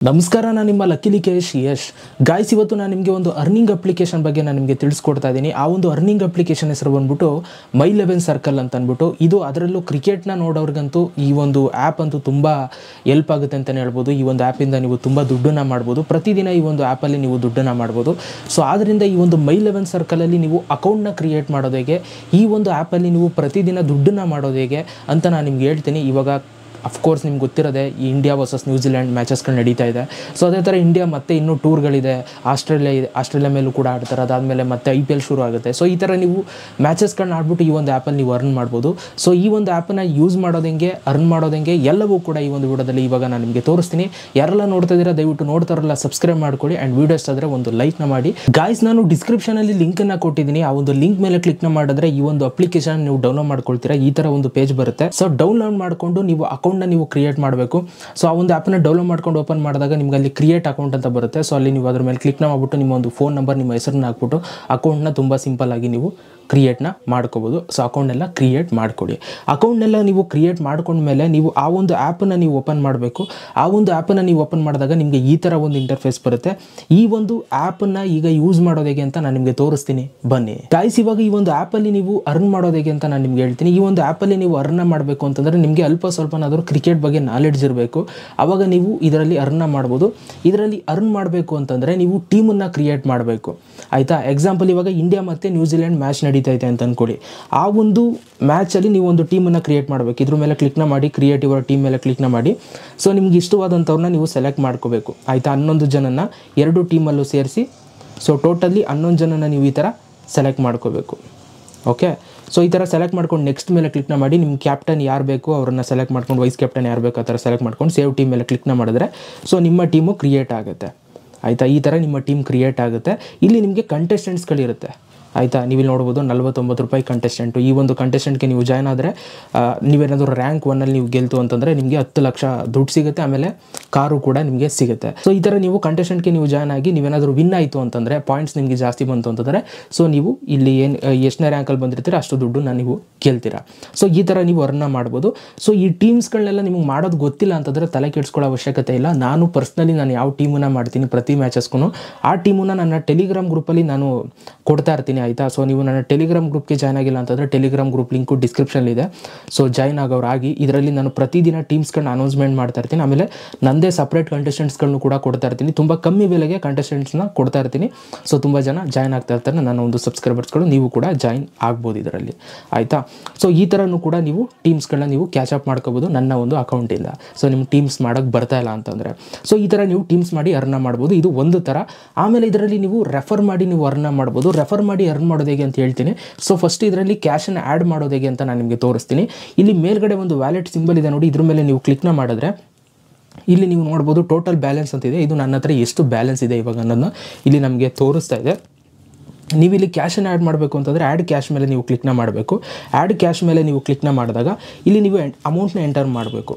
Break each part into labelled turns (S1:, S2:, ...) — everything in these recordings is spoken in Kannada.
S1: ನಮಸ್ಕಾರ ನಾನು ನಿಮ್ಮ ಲಕ್ಕಿಲಿ ಕೇಶ್ ಯಶ್ ಗಾಯ್ಸ್ ಇವತ್ತು ನಾನು ನಿಮಗೆ ಒಂದು ಅರ್ನಿಂಗ್ ಅಪ್ಲಿಕೇಶನ್ ಬಗ್ಗೆ ನಾನು ನಿಮಗೆ ತಿಳಿಸ್ಕೊಡ್ತಾ ಇದ್ದೀನಿ ಆ ಒಂದು ಅರ್ನಿಂಗ್ ಅಪ್ಲಿಕೇಶನ್ ಹೆಸರು ಬಂದ್ಬಿಟ್ಟು ಮೈ ಲೆವೆನ್ ಸರ್ಕಲ್ ಅಂತ ಅಂದ್ಬಿಟ್ಟು ಇದು ಅದರಲ್ಲೂ ಕ್ರಿಕೆಟ್ನ ನೋಡೋರ್ಗಂತೂ ಈ ಒಂದು ಆ್ಯಪ್ ಅಂತೂ ತುಂಬ ಎಲ್ಪ್ ಆಗುತ್ತೆ ಅಂತಲೇ ಹೇಳ್ಬೋದು ಈ ಒಂದು ಆ್ಯಪಿಂದ ನೀವು ತುಂಬ ದುಡ್ಡನ್ನು ಮಾಡ್ಬೋದು ಪ್ರತಿದಿನ ಈ ಒಂದು ಆ್ಯಪಲ್ಲಿ ನೀವು ದುಡ್ಡನ್ನು ಮಾಡ್ಬೋದು ಸೊ ಆದ್ದರಿಂದ ಈ ಒಂದು ಮೈ ಲೆವೆನ್ ಸರ್ಕಲಲ್ಲಿ ನೀವು ಅಕೌಂಟ್ನ ಕ್ರಿಯೇಟ್ ಮಾಡೋದು ಹೇಗೆ ಈ ಒಂದು ಆ್ಯಪಲ್ಲಿ ನೀವು ಪ್ರತಿದಿನ ದುಡ್ಡನ್ನು ಮಾಡೋದು ಹೇಗೆ ಅಂತ ನಾನು ನಿಮ್ಗೆ ಹೇಳ್ತೀನಿ ಇವಾಗ ಅಫ್ಕೋರ್ಸ್ ನಿಮ್ಗೆ ಗೊತ್ತಿರೋದೆ ಈ ಇಂಡಿಯಾ ವರ್ಸಸ್ ನ್ಯೂಜಿಲೆಂಡ್ ಮ್ಯಾಚಸ್ಗಳು ನಡೀತಾ ಇದೆ ಸೊ ಅದೇ ಥರ ಇಂಡಿಯಾ ಮತ್ತೆ ಇನ್ನೂ ಟೂರ್ಗಳಿದೆ ಆಸ್ಟ್ರೇಲಿಯಾ ಇದೆ ಆಸ್ಟ್ರೇಲಿಯಾ ಮೇಲೂ ಕೂಡ ಆಡ್ತಾರೆ ಅದಾದಮೇಲೆ ಮತ್ತೆ ಐ ಪಿ ಎಲ್ ಶುರು ಆಗುತ್ತೆ ಸೊ ಈ ಥರ ನೀವು ಮ್ಯಾಚಸ್ಗಳನ್ನ ಆಡ್ಬಿಟ್ಟು ಈ ಒಂದು ಆ್ಯಪಲ್ಲಿ ನೀವು ಅರ್ನ್ ಮಾಡ್ಬೋದು ಸೊ ಈ ಒಂದು ಆ್ಯಪನ್ನು ಯೂಸ್ ಮಾಡೋದು ಹೆಂಗೆ ಅರ್ನ್ ಮಾಡೋದು ಹೆಂಗೆ ಎಲ್ಲವೂ ಕೂಡ ಈ ಒಂದು ವಿಡಿಯೋದಲ್ಲಿ ಇವಾಗ ನಾನು ನಿಮಗೆ ತೋರಿಸ್ತೀನಿ ಯಾರೆಲ್ಲ ನೋಡ್ತಾ ಇದ್ದೀರಾ ದಯವಿಟ್ಟು ನೋಡ್ತಾರಲ್ಲ ಸಬ್ಸ್ಕ್ರೈಬ್ ಮಾಡ್ಕೊಳ್ಳಿ ಆ್ಯಂಡ್ ವೀಡಿಯೋಸ್ ಆದರೆ ಒಂದು ಲೈಕ್ನ ಮಾಡಿ ಗಾಯ್ಸ್ ನಾನು ಡಿಸ್ಕ್ರಿಪ್ಷನಲ್ಲಿ ಲಿಂಕನ್ನು ಕೊಟ್ಟಿದ್ದೀನಿ ಆ ಒಂದು ಲಿಂಕ್ ಮೇಲೆ ಕ್ಲಿಕ್ನ ಮಾಡಿದ್ರೆ ಈ ಒಂದು ಅಪ್ಲಿಕೇಶನ್ ನೀವು ಡೌನ್ಲೋಡ್ ಮಾಡ್ಕೊಳ್ತೀರಾ ಈ ಥರ ಒಂದು ಪೇಜ್ ಬರುತ್ತೆ ಸೊ ಡೌನ್ಲೋಡ್ ಮಾಡಿಕೊಂಡು ನೀವು ಅಕೌಂಟ್ನ ನೀವು ಕ್ರಿಯೇಟ್ ಮಾಡಬೇಕು ಸೊ ಆ ಒಂದು ಆ್ಯಪನ್ನ ಡೌನ್ಲೋಡ್ ಮಾಡ್ಕೊಂಡು ಓಪನ್ ಮಾಡಿದಾಗ ನಿಮ್ಗೆ ಅಲ್ಲಿ ಕ್ರಿಯೇಟ್ ಅಕೌಂಟ್ ಅಂತ ಬರುತ್ತೆ ಸೊ ಅಲ್ಲಿ ನೀವು ಅದ್ರ ಮೇಲೆ ಕ್ಲಿಕ್ನ ಮಾಡ್ಬಿಟ್ಟು ನಿಮ್ಮ ಒಂದು ಫೋನ್ ನಂಬರ್ ನಿಮ್ಮ ಹೆಸರನ್ನ ಹಾಕ್ಬಿಟ್ಟು ಅಕೌಂಟ್ನ ತುಂಬ ಸಿಂಪಲ್ ಆಗಿ ನೀವು ಕ್ರಿಯೇಟ್ನ ಮಾಡ್ಕೋಬೋದು ಸೊ ಅಕೌಂಟ್ನೆಲ್ಲ ಕ್ರಿಯೇಟ್ ಮಾಡಿಕೊಡಿ ಅಕೌಂಟ್ನೆಲ್ಲ ನೀವು ಕ್ರಿಯೇಟ್ ಮಾಡ್ಕೊಂಡ್ಮೇಲೆ ನೀವು ಆ ಒಂದು ಆ್ಯಪನ್ನು ನೀವು ಓಪನ್ ಮಾಡಬೇಕು ಆ ಒಂದು ಆ್ಯಪನ್ನು ನೀವು ಓಪನ್ ಮಾಡಿದಾಗ ನಿಮಗೆ ಈ ಥರ ಒಂದು ಇಂಟರ್ಫೇಸ್ ಬರುತ್ತೆ ಈ ಒಂದು ಆ್ಯಪನ್ನು ಈಗ ಯೂಸ್ ಮಾಡೋದು ಹೇಗೆ ಅಂತ ನಾನು ನಿಮಗೆ ತೋರಿಸ್ತೀನಿ ಬನ್ನಿ ಗಾಯ್ಸ್ ಇವಾಗ ಈ ಒಂದು ಆ್ಯಪಲ್ಲಿ ನೀವು ಅರ್ನ್ ಮಾಡೋದು ಹೇಗೆ ಅಂತ ನಾನು ನಿಮ್ಗೆ ಹೇಳ್ತೀನಿ ಈ ಒಂದು ಆ್ಯಪಲ್ಲಿ ನೀವು ಅರ್ನ್ ಮಾಡಬೇಕು ಅಂತಂದರೆ ನಿಮಗೆ ಅಲ್ಪ ಸ್ವಲ್ಪನಾದರೂ ಕ್ರಿಕೆಟ್ ಬಗ್ಗೆ ನಾಲೆಡ್ಜ್ ಇರಬೇಕು ಆವಾಗ ನೀವು ಇದರಲ್ಲಿ ಅರ್ನ ಮಾಡ್ಬೋದು ಇದರಲ್ಲಿ ಅರ್ನ್ ಮಾಡಬೇಕು ಅಂತಂದರೆ ನೀವು ಟೀಮನ್ನು ಕ್ರಿಯೇಟ್ ಮಾಡಬೇಕು ಆಯಿತಾ ಎಕ್ಸಾಂಪಲ್ ಇವಾಗ ಇಂಡಿಯಾ ಮತ್ತು ನ್ಯೂಜಿಲೆಂಡ್ ಮ್ಯಾಚ್ ನಡೀತಾ ಇದೆ ಅಂತ ಅಂದ್ಕೊಳ್ಳಿ ಆ ಒಂದು ಮ್ಯಾಚಲ್ಲಿ ನೀವು ಒಂದು ಟೀಮನ್ನು ಕ್ರಿಯೇಟ್ ಮಾಡಬೇಕು ಇದ್ರ ಮೇಲೆ ಕ್ಲಿಕ್ನ ಮಾಡಿ ಕ್ರಿಯೇಟ್ ಯುವರ್ ಟೀಮ್ ಮೇಲೆ ಕ್ಲಿಕ್ನ ಮಾಡಿ ಸೊ ನಿಮ್ಗೆ ಇಷ್ಟವಾದಂಥವ್ರನ್ನ ನೀವು ಸೆಲೆಕ್ಟ್ ಮಾಡ್ಕೋಬೇಕು ಆಯಿತಾ ಹನ್ನೊಂದು ಜನನ ಎರಡು ಟೀಮಲ್ಲೂ ಸೇರಿಸಿ ಸೊ ಟೋಟಲಿ ಹನ್ನೊಂದು ಜನನ ನೀವು ಈ ಥರ ಸೆಲೆಕ್ಟ್ ಮಾಡ್ಕೋಬೇಕು ಓಕೆ ಸೊ ಈ ಥರ ಸೆಲೆಕ್ಟ್ ಮಾಡ್ಕೊಂಡು ನೆಕ್ಸ್ಟ್ ಮೇಲೆ ಕ್ಲಿಕ್ನ ಮಾಡಿ ನಿಮ್ಮ ಕ್ಯಾಪ್ಟನ್ ಯಾರು ಬೇಕು ಅವರನ್ನು ಸೆಲೆಕ್ಟ್ ಮಾಡ್ಕೊಂಡು ವೈಸ್ ಕ್ಯಾಪ್ಟನ್ ಯಾರು ಬೇಕು ಆ ಥರ ಸೆಲೆಕ್ಟ್ ಮಾಡ್ಕೊಂಡು ಸೇವ್ ಟೀಮ್ ಮೇಲೆ ಕ್ಲಿಕ್ನ ಮಾಡಿದ್ರೆ ಸೊ ನಿಮ್ಮ ಟೀಮು ಕ್ರಿಯೇಟ್ ಆಗುತ್ತೆ ಆಯಿತಾ ಈ ಥರ ನಿಮ್ಮ ಟೀಮ್ ಕ್ರಿಯೇಟ್ ಆಗುತ್ತೆ ಇಲ್ಲಿ ನಿಮಗೆ ಕಂಟೆಸ್ಟೆಂಟ್ಸ್ಗಳಿರುತ್ತೆ ಆಯಿತಾ ನೀವು ಇಲ್ಲಿ ನೋಡ್ಬೋದು ನಲ್ವತ್ತೊಂಬತ್ತು ರೂಪಾಯಿ ಕಂಟೆಸ್ಟೆಂಟು ಈ ಒಂದು ಕಂಟೆಸ್ಟೆಂಟ್ಗೆ ನೀವು ಜಾಯ್ನ್ ಆದರೆ ನೀವೇನಾದರೂ ರ್ಯಾಂಕ್ ಒನ್ನಲ್ಲಿ ನೀವು ಗೆಲ್ತು ಅಂತಂದರೆ ನಿಮಗೆ ಹತ್ತು ಲಕ್ಷ ದುಡ್ಡು ಸಿಗುತ್ತೆ ಆಮೇಲೆ ಕಾರು ಕೂಡ ನಿಮಗೆ ಸಿಗುತ್ತೆ ಸೊ ಈ ಥರ ನೀವು ಕಂಟೆಸ್ಟೆಂಟ್ಗೆ ನೀವು ಜಾಯ್ನ್ ಆಗಿ ನೀವೇನಾದರೂ ವಿನ್ ಆಯಿತು ಅಂತಂದರೆ ಪಾಯಿಂಟ್ಸ್ ನಿಮಗೆ ಜಾಸ್ತಿ ಬಂತು ಅಂತಂದರೆ ಸೊ ನೀವು ಇಲ್ಲಿ ಏನು ಎಷ್ಟನೇ ರ್ಯಾಂಕಲ್ಲಿ ಬಂದಿರ್ತೀರ ಅಷ್ಟು ದುಡ್ಡನ್ನ ನೀವು ಗೆಲ್ತೀರಾ ಸೊ ಈ ಥರ ನೀವು ಅರ್ನ ಮಾಡ್ಬೋದು ಸೊ ಈ ಟೀಮ್ಸ್ಗಳನ್ನೆಲ್ಲ ನಿಮಗೆ ಮಾಡೋದು ಗೊತ್ತಿಲ್ಲ ಅಂತಂದರೆ ತಲೆ ಕೆಡಿಸ್ಕೊಳ್ಳೋ ಅವಶ್ಯಕತೆ ಇಲ್ಲ ನಾನು ಪರ್ಸ್ನಲಿ ನಾನು ಯಾವ ಟೀಮನ್ನ ಮಾಡ್ತೀನಿ ಪ್ರತಿ ಮ್ಯಾಚಸ್ಗೂ ಆ ಟೀಮನ್ನ ನನ್ನ ಟೆಲಿಗ್ರಾಮ್ ಗ್ರೂಪಲ್ಲಿ ನಾನು ಕೊಡ್ತಾ ಇರ್ತೀನಿ ಆಯಿತಾ ಸೊ ನೀವು ನನ್ನ ಟೆಲಿಗ್ರಾಮ್ ಗ್ರೂಪ್ಗೆ ಜಾಯ್ನ್ ಆಗಿಲ್ಲ ಅಂತಂದರೆ ಟೆಲಿಗ್ರಾಮ್ ಗ್ರೂಪ್ ಲಿಂಕು ಡಿಸ್ಕ್ರಿಪ್ಷನ್ ಇದೆ ಸೊ ಜಾಯ್ನ್ ಆಗೋರು ಆಗಿ ಇದರಲ್ಲಿ ನಾನು ಪ್ರತಿದಿನ ಟೀಮ್ಸ್ಗಳನ್ನ ಅನೌನ್ಸ್ಮೆಂಟ್ ಮಾಡ್ತಾ ಇರ್ತೀನಿ ಆಮೇಲೆ ನನ್ನದೇ ಸಪ್ರೇಟ್ ಕಂಟೆಸ್ಟೆಂಟ್ಸ್ಗಳನ್ನು ಕೂಡ ಕೊಡ್ತಾ ಇರ್ತೀನಿ ತುಂಬ ಕಮ್ಮಿ ಬೆಲೆಗೆ ಕಂಟೆಸ್ಟೆಂಟ್ಸ್ನ ಕೊಡ್ತಾ ಇರ್ತೀನಿ ಸೊ ತುಂಬ ಜನ ಜಾಯ್ನ್ ಆಗ್ತಾ ಇರ್ತಾರೆ ನನ್ನ ಒಂದು ಸಬ್ಸ್ಕ್ರೈಬರ್ಸ್ಗಳು ನೀವು ಕೂಡ ಜಾಯ್ನ್ ಆಗ್ಬೋದು ಇದರಲ್ಲಿ ಆಯಿತಾ ಸೊ ಈ ಥರನೂ ಕೂಡ ನೀವು ಟೀಮ್ಸ್ಗಳನ್ನ ನೀವು ಕ್ಯಾಚ್ ಅಪ್ ಮಾಡ್ಕೋಬೋದು ನನ್ನ ಒಂದು ಅಕೌಂಟಿಂದ ಸೊ ನಿಮ್ಮ ಟೀಮ್ಸ್ ಮಾಡೋಕ್ಕೆ ಬರ್ತಾ ಇಲ್ಲ ಅಂತಂದರೆ ಸೊ ಈ ಥರ ನೀವು ಟೀಮ್ಸ್ ಮಾಡಿ ಅರ್ನ ಮಾಡ್ಬೋದು ಇದು ಒಂದು ಥರ ಆಮೇಲೆ ಇದರಲ್ಲಿ ನೀವು ರೆಫರ್ ಮಾಡಿ ನೀವು ಅರ್ನ ಮಾಡ್ಬೋದು ರೆಫರ್ ಮಾಡಿ ಅರ್ನ್ ಮಾಡೋದು ಹೇಗೆ ಅಂತ ಹೇಳ್ತೀನಿ ಸೊ ಫಸ್ಟ್ ಇದರಲ್ಲಿ ಕ್ಯಾಶನ್ನು ಆ್ಯಡ್ ಮಾಡೋದು ಹೇಗೆ ಅಂತ ನಾನು ನಿಮಗೆ ತೋರಿಸ್ತೀನಿ ಇಲ್ಲಿ ಮೇಲ್ಗಡೆ ಒಂದು ವ್ಯಾಲೆಟ್ ಸಿಂಬಲ್ ಇದೆ ನೋಡಿ ಇದ್ರ ಮೇಲೆ ನೀವು ಕ್ಲಿಕ್ನ ಮಾಡಿದ್ರೆ ಇಲ್ಲಿ ನೀವು ನೋಡ್ಬೋದು ಟೋಟಲ್ ಬ್ಯಾಲೆನ್ಸ್ ಅಂತಿದೆ ಇದು ನನ್ನ ಹತ್ರ ಎಷ್ಟು ಬ್ಯಾಲೆನ್ಸ್ ಇದೆ ಇವಾಗ ಅನ್ನೋದನ್ನ ಇಲ್ಲಿ ನಮಗೆ ತೋರಿಸ್ತಾ ಇದೆ ನೀವು ಇಲ್ಲಿ ಕ್ಯಾಶನ್ನು ಆ್ಯಡ್ ಮಾಡಬೇಕು ಅಂತಂದರೆ ಆ್ಯಡ್ ಕ್ಯಾಶ್ ಮೇಲೆ ನೀವು ಕ್ಲಿಕ್ನ ಮಾಡಬೇಕು ಆ್ಯಡ್ ಕ್ಯಾಶ್ ಮೇಲೆ ನೀವು ಕ್ಲಿಕ್ನ ಮಾಡಿದಾಗ ಇಲ್ಲಿ ನೀವು ಅಮೌಂಟ್ನ ಎಂಟರ್ ಮಾಡಬೇಕು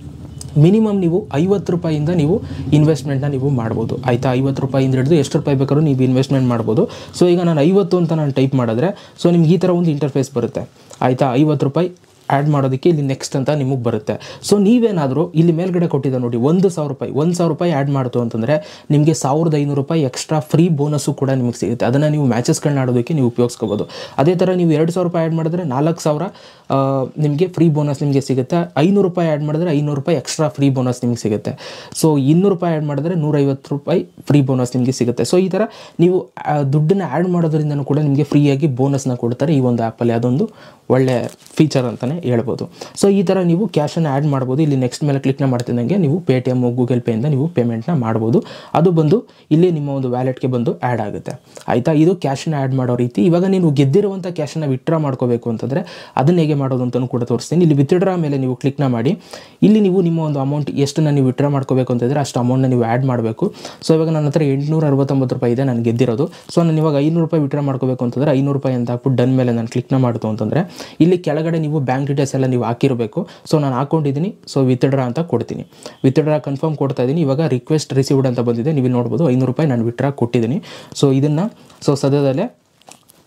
S1: ಮಿನಿಮಮ್ ನೀವು ಐವತ್ತು ರೂಪಾಯಿಂದ ನೀವು ಇನ್ವೆಸ್ಟ್ಮೆಂಟ್ನ ನೀವು ಮಾಡ್ಬೋದು ಆಯಿತಾ ಐವತ್ತು ರೂಪಾಯಿಂದ ಹಿಡಿದು ಎಷ್ಟು ರೂಪಾಯಿ ಬೇಕಾದ್ರೂ ನೀವು ಇನ್ವೆಸ್ಟ್ಮೆಂಟ್ ಮಾಡ್ಬೋದು ಸೊ ಈಗ ನಾನು ಐವತ್ತು ಅಂತ ನಾನು ಟೈಪ್ ಮಾಡಿದ್ರೆ ಸೊ ನಿಮ್ಗೆ ಈ ಥರ ಒಂದು ಇಂಟರ್ಫೇಸ್ ಬರುತ್ತೆ ಆಯಿತಾ ಐವತ್ತು ರೂಪಾಯಿ ಆ್ಯಡ್ ಮಾಡೋದಕ್ಕೆ ಇಲ್ಲಿ ನೆಕ್ಸ್ಟ್ ಅಂತ ನಿಮಗೆ ಬರುತ್ತೆ ಸೊ ನೀವೇನಾದರೂ ಇಲ್ಲಿ ಮೇಲ್ಗಡೆ ಕೊಟ್ಟಿದ್ದ ನೋಡಿ ಒಂದು ಸಾವಿರ ರೂಪಾಯಿ ಒಂದು ಸಾವಿರ ರೂಪಾಯಿ ಆ್ಯಡ್ ಮಾಡ್ತು ಅಂತಂದರೆ ನಿಮಗೆ ಸಾವಿರದ ಐನೂರು ರೂಪಾಯಿ ಎಕ್ಸ್ಟ್ರಾ ಫ್ರೀ ಬೋನಸ್ಸು ಕೂಡ ನಿಮಗೆ ಸಿಗುತ್ತೆ ಅದನ್ನು ನೀವು ಮ್ಯಾಚಸ್ಗಳನ್ನ ಆಡೋದಕ್ಕೆ ನೀವು ಉಪಯೋಗಿಸ್ಕೋಬೋದು ಅದೇ ಥರ ನೀವು ಎರಡು ಸಾವಿರ ರೂಪಾಯಿ ಆ್ಯಡ್ ಮಾಡಿದ್ರೆ ನಾಲ್ಕು ಸಾವಿರ ನಿಮಗೆ ಫ್ರೀ ಬೋನಸ್ ನಿಮಗೆ ಸಿಗುತ್ತೆ ಐನೂರು ರೂಪಾಯಿ ಆ್ಯಡ್ ಮಾಡಿದ್ರೆ ಐನೂರು ರೂಪಾಯಿ ಎಕ್ಸ್ಟ್ರಾ ಫ್ರೀ ಬೋನಸ್ ನಿಮಗೆ ಸಿಗುತ್ತೆ ಸೊ ಇನ್ನೂರು ರೂಪಾಯಿ ಆ್ಯಡ್ ಮಾಡಿದ್ರೆ ನೂರೈವತ್ತು ರೂಪಾಯಿ ಫ್ರೀ ಬೋನಸ್ ನಿಮಗೆ ಸಿಗುತ್ತೆ ಸೊ ಈ ಥರ ನೀವು ಆ, ದುಡ್ಡನ್ನ ಆ್ಯಡ್ ಮಾಡೋದ್ರಿಂದನೂ ಕೂಡ ನಿಮಗೆ ಫ್ರೀಯಾಗಿ ಬೋನಸ್ನ ಕೊಡ್ತಾರೆ ಈ ಒಂದು ಆ್ಯಪಲ್ಲಿ ಅದೊಂದು ಒಳ್ಳೆ ಫೀಚರ್ ಅಂತಲೇ ಹೇಳ್ಬೋದು ಸೊ ಈ ಥರ ನೀವು ಕ್ಯಾಶನ್ನು ಆ್ಯಡ್ ಮಾಡ್ಬೋದು ಇಲ್ಲಿ ನೆಕ್ಸ್ಟ್ ಮೇಲೆ ಕ್ಲಿಕ್ನ ಮಾಡ್ತಿದ್ದಂಗೆ ನೀವು ಪೇ ಟಿ ಎಮ್ ಗೂಗಲ್ ಪೇಯಿಂದ ನೀವು ಪೇಮೆಂಟ್ನ ಮಾಡ್ಬೋದು ಅದು ಬಂದು ಇಲ್ಲಿ ನಿಮ್ಮ ಒಂದು ವ್ಯಾಲೆಟ್ಗೆ ಬಂದು ಆ್ಯಡ್ ಆಗುತ್ತೆ ಆಯಿತಾ ಇದು ಕ್ಯಾಶನ್ನ ಆ್ಯಡ್ ಮಾಡೋ ರೀತಿ ಇವಾಗ ನೀವು ಗೆದ್ದಿರುವಂಥ ಕ್ಯಾಶನ್ನು ವಿತ್ಡ್ರಾ ಮಾಡ್ಕೋಬೇಕು ಅಂತಂದರೆ ಅದನ್ನ ಹೇಗೆ ಮಾಡೋದು ಅಂತಲೂ ಕೂಡ ತೋರಿಸ್ತೀನಿ ಇಲ್ಲಿ ವಿತ್ಡ್ರಾ ಮೇಲೆ ನೀವು ಕ್ಲಿಕ್ನ ಮಾಡಿ ಇಲ್ಲಿ ನೀವು ನಿಮ್ಮ ಒಂದು ಅಮೌಂಟ್ ಎಷ್ಟನ್ನು ನೀವು ವಿತ್ಡ್ರಾ ಮಾಡ್ಕೋಬೇಕು ಅಂತಂದರೆ ಅಷ್ಟು ಅಮೌಂಟ್ನ ನೀವು ಆ್ಯಡ್ ಮಾಡಬೇಕು ಸೊ ಇವಾಗ ನನ್ನ ಹತ್ರ ಎಂಟುನೂರ ಅರವತ್ತೊಂಬತ್ತು ರೂಪಾಯಿ ಇದೆ ನಾನು ಗೆದ್ದಿರೋದು ಸೊ ನಾನು ಇವಾಗ ಐನೂರು ರೂಪಾಯಿ ವಿತ್ಡ್ರಾ ಮಾಡ್ಕೋಬೇಕು ಅಂತಂದರೆ ಐನೂರು ರೂಪಾಯಿ ಅಂತ ಹಾಕ್ಬಿಟ್ಟು ಡನ್ ಮೇಲೆ ನಾನು ಕ್ಲಿಕ್ನ ಮಾಡ್ತು ಅಂತಂದರೆ ಇಲ್ಲಿ ಕೆಳಗಡೆ ನೀವು ಬ್ಯಾಂಕ್ ಡೀಟೇಲ್ಸ್ ಎಲ್ಲ ನೀವು ಹಾಕಿರಬೇಕು ಸೊ ನಾನು ಹಾಕೊಂಡಿದ್ದೀನಿ ಸೊ ವಿತ್ಡ್ರಾ ಅಂತ ಕೊಡ್ತೀನಿ ವಿತ್ಡ್ರಾ ಕನ್ಫರ್ಮ್ ಕೊಡ್ತಾ ಇದ್ದೀನಿ ಇವಾಗ ರಿಕ್ವೆಸ್ಟ್ ರಿಸೀವ್ಡ್ ಅಂತ ಬಂದಿದೆ ನೀವು ಇಲ್ಲಿ ನೋಡ್ಬೋದು ಐನೂರು ರೂಪಾಯಿ ನಾನು ವಿತ್ಡ್ರಾ ಕೊಟ್ಟಿದ್ದೀನಿ ಸೊ ಇದನ್ನು ಸೊ ಸದ್ಯದಲ್ಲೇ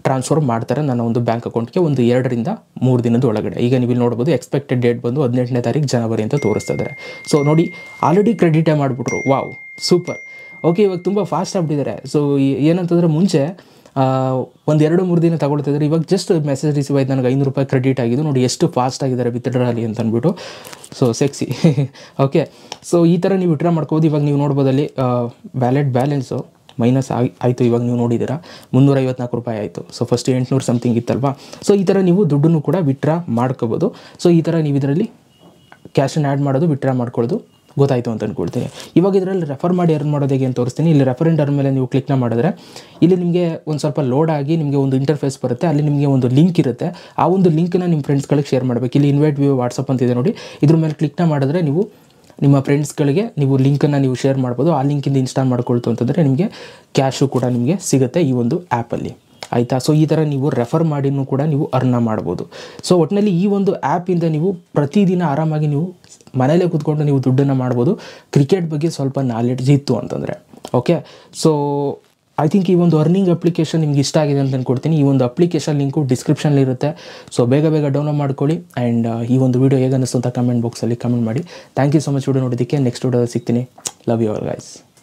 S1: ಟ್ರಾನ್ಸ್ಫರ್ ಮಾಡ್ತಾರೆ ನನ್ನ ಒಂದು ಬ್ಯಾಂಕ್ ಅಕೌಂಟ್ಗೆ ಒಂದು ಎರಡರಿಂದ ಮೂರು ದಿನದ ಒಳಗಡೆ ಈಗ ನೀವು ಇಲ್ಲಿ ನೋಡ್ಬೋದು ಎಕ್ಸ್ಪೆಕ್ಟೆಡ್ ಡೇಟ್ ಬಂದು ಹದಿನೆಂಟನೇ ತಾರೀಕು ಜನವರಿ ಅಂತ ತೋರಿಸ್ತಾ ಇದ್ದಾರೆ ಸೊ ನೋಡಿ ಆಲ್ರೆಡಿ ಕ್ರೆಡಿಟೇ ಮಾಡಿಬಿಟ್ರು ವಾವ್ ಸೂಪರ್ ಓಕೆ ಇವಾಗ ತುಂಬ ಫಾಸ್ಟ್ ಆಗ್ಬಿಟ್ಟಿದ್ದಾರೆ ಸೊ ಏನಂತಂದರೆ ಮುಂಚೆ ಒಂದು ಎರಡು ಮೂರು ದಿನ ತಗೊಳ್ತಿದ್ದಾರೆ ಇವಾಗ ಜಸ್ಟ್ ಮೆಸೇಜ್ ರಿಸೀವ್ ಆಯ್ತು ನನಗೆ ಐನೂರು ರೂಪಾಯಿ ಕ್ರೆಡಿಟ್ ಆಗಿದ್ದು ನೋಡಿ ಎಷ್ಟು ಫಾಸ್ಟ್ ಆಗಿದ್ದಾರೆ ವಿತ್ಡ್ರಾಲಿ ಅಂತ ಅಂದ್ಬಿಟ್ಟು ಸೊ ಸೆಕ್ಸಿ ಓಕೆ ಸೊ ಈ ಥರ ನೀವು ವಿಡ್ರಾ ಮಾಡ್ಕೋಬೋದು ಇವಾಗ ನೀವು ನೋಡ್ಬೋದು ಅಲ್ಲಿ ವ್ಯಾಲೆಟ್ ಬ್ಯಾಲೆನ್ಸು ಮೈನಸ್ ಆಗಿ ಆಯಿತು ಇವಾಗ ನೀವು ನೋಡಿದ್ದೀರಾ ಮುನ್ನೂರ ಐವತ್ನಾಲ್ಕು ರೂಪಾಯಿ ಆಯಿತು ಸೊ ಫಸ್ಟ್ ಎಂಟುನೂರು ಸಮಥಿಂಗ್ ಇತ್ತಲ್ವಾ ಸೊ ಈ ಥರ ನೀವು ದುಡ್ಡನ್ನು ಕೂಡ ವಿಡ್ರಾ ಮಾಡ್ಕೋಬೋದು ಸೊ ಈ ಥರ ನೀವು ಇದರಲ್ಲಿ ಕ್ಯಾಶನ್ನು ಆ್ಯಡ್ ಮಾಡೋದು ವಿಡ್ರಾ ಮಾಡ್ಕೊಳ್ಳೋದು ಗೊತ್ತಾಯಿತು ಅಂತ ಅಂದ್ಕೊಳ್ತೀನಿ ಇವಾಗ ಇದರಲ್ಲಿ ರೆಫರ್ ಮಾಡಿ ಅರ್ನ್ ಮಾಡೋದು ಹೇಗೆ ಅಂತ ತೋರಿಸ್ತೀನಿ ಇಲ್ಲಿ ರೆಫರೆಂಡ್ ಅರ್ನ್ ಮೇಲೆ ನೀವು ಕ್ಲಿಕ್ನ ಮಾಡಿದ್ರೆ ಇಲ್ಲಿ ನಿಮಗೆ ಒಂದು ಸ್ವಲ್ಪ ಲೋಡ್ ಆಗಿ ನಿಮಗೆ ಒಂದು ಇಂಟರ್ಫೇಸ್ ಬರುತ್ತೆ ಅಲ್ಲಿ ನಿಮಗೆ ಒಂದು ಲಿಂಕ್ ಇರುತ್ತೆ ಆ ಒಂದು ಲಿಂಕ್ನ ನಿಮ್ಮ ಫ್ರೆಂಡ್ಸ್ಗಳಿಗೆ ಶೇರ್ ಮಾಡಬೇಕು ಇಲ್ಲಿ ಇನ್ವೈಟ್ ವ್ಯೂ ವಾಟ್ಸಪ್ ಅಂತಿದೆ ನೋಡಿ ಇದ್ರ ಮೇಲೆ ಕ್ಲಿಕ್ನ ಮಾಡಿದ್ರೆ ನೀವು ನಿಮ್ಮ ಫ್ರೆಂಡ್ಸ್ಗಳಿಗೆ ನೀವು ಲಿಂಕನ್ನು ನೀವು ಶೇರ್ ಮಾಡ್ಬೋದು ಆ ಲಿಂಕಿಂದ ಇನ್ಸ್ಟಾಲ್ ಮಾಡ್ಕೊಳ್ತು ಅಂತಂದರೆ ನಿಮಗೆ ಕ್ಯಾಶು ಕೂಡ ನಿಮಗೆ ಸಿಗುತ್ತೆ ಈ ಒಂದು ಆ್ಯಪಲ್ಲಿ ಆಯಿತಾ ಸೊ ಈ ಥರ ನೀವು ರೆಫರ್ ಮಾಡಿನೂ ಕೂಡ ನೀವು ಅರ್ನ ಮಾಡ್ಬೋದು ಸೊ ಒಟ್ಟಿನಲ್ಲಿ ಈ ಒಂದು ಆ್ಯಪಿಂದ ನೀವು ಪ್ರತಿದಿನ ಆರಾಮಾಗಿ ನೀವು ಮನೇಲೇ ಕೂತ್ಕೊಂಡು ನೀವು ದುಡ್ಡನ್ನು ಮಾಡ್ಬೋದು ಕ್ರಿಕೆಟ್ ಬಗ್ಗೆ ಸ್ವಲ್ಪ ನಾಲೆಡ್ಜ್ ಇತ್ತು ಅಂತಂದರೆ ಓಕೆ ಸೊ ಐ ಥಿಂಕ್ ಈ ಒಂದು ಅರ್ನಿಂಗ್ ಅಪ್ಲಿಕೇಶನ್ ನಿಮ್ಗೆ ಇಷ್ಟ ಆಗಿದೆ ಅಂತ ಅಂದ್ಕೊಡ್ತೀನಿ ಈ ಒಂದು ಅಪ್ಲಿಕೇಶನ್ ಲಿಂಕು ಡಿಸ್ಕ್ರಿಪ್ಷನಲ್ಲಿ ಇರುತ್ತೆ ಸೊ ಬೇಗ ಬೇಗ ಡೌನ್ಲೋಡ್ ಮಾಡ್ಕೊಳ್ಳಿ ಆ್ಯಂಡ್ ಈ ಒಂದು ವಿಡಿಯೋ ಹೇಗೆ ಅನ್ನಿಸ್ತು ಅಂತ ಕಮೆಂಟ್ ಬಾಕ್ಸಲ್ಲಿ ಕಮೆಂಟ್ ಮಾಡಿ thank you so much video ನೋಡೋದಕ್ಕೆ ನೆಕ್ಸ್ಟ್ ವಿಡಿಯೋದಲ್ಲಿ ಸಿಗ್ತೀನಿ ಲವ್ ಯು ಅವರ್ ಗೈಸ್